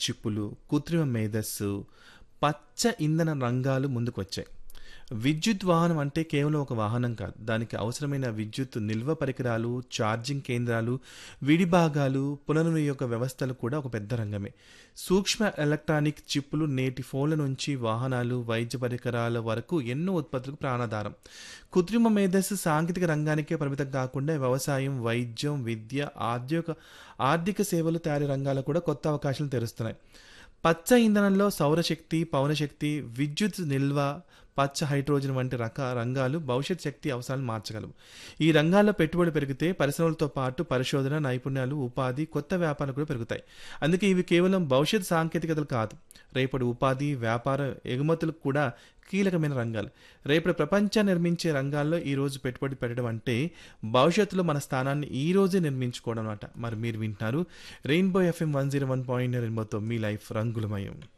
చిప్పులు కృత్రిమ మేధస్సు పచ్చ ఇంధన రంగాలు ముందుకొచ్చాయి విద్యుత్ వాహనం అంటే కేవలం ఒక వాహనం కాదు దానికి అవసరమైన విద్యుత్ నిల్వ పరికరాలు ఛార్జింగ్ కేంద్రాలు విడిభాగాలు పునర్వినియోగ వ్యవస్థలు కూడా ఒక పెద్ద రంగమే సూక్ష్మ ఎలక్ట్రానిక్ చిప్పులు నేటి ఫోన్ల నుంచి వాహనాలు వైద్య పరికరాల వరకు ఎన్నో ఉత్పత్తులకు ప్రాణాధారం కృత్రిమ మేధస్సు సాంకేతిక రంగానికే పరిమితం కాకుండా వ్యవసాయం వైద్యం విద్య ఆర్థిక ఆర్థిక సేవలు తయారీ రంగాలకు కూడా కొత్త అవకాశాలు తెరుస్తున్నాయి పచ్చ ఇంధనంలో సౌరశక్తి పవనశక్తి విద్యుత్ నిల్వ పచ్చ హైడ్రోజన్ వంటి రక రంగాలు భవిష్యత్ శక్తి అవసరాలను మార్చగలవు ఈ రంగాల్లో పెట్టుబడి పెరిగితే పరిశ్రమలతో పాటు పరిశోధన నైపుణ్యాలు ఉపాధి కొత్త వ్యాపారాలు కూడా పెరుగుతాయి అందుకే ఇవి కేవలం భవిష్యత్ సాంకేతికతలు కాదు రేపటి ఉపాధి వ్యాపార ఎగుమతులకు కూడా కీలకమైన రంగాలు రేపటి ప్రపంచాన్ని నిర్మించే రంగాల్లో ఈ రోజు పెట్టుబడి పెట్టడం అంటే భవిష్యత్తులో మన స్థానాన్ని ఈ రోజే నిర్మించుకోవడం అనమాట మరి మీరు వింటున్నారు rainbow FM one zero one point రెయిన్బోతో మీ లైఫ్ రంగులమయం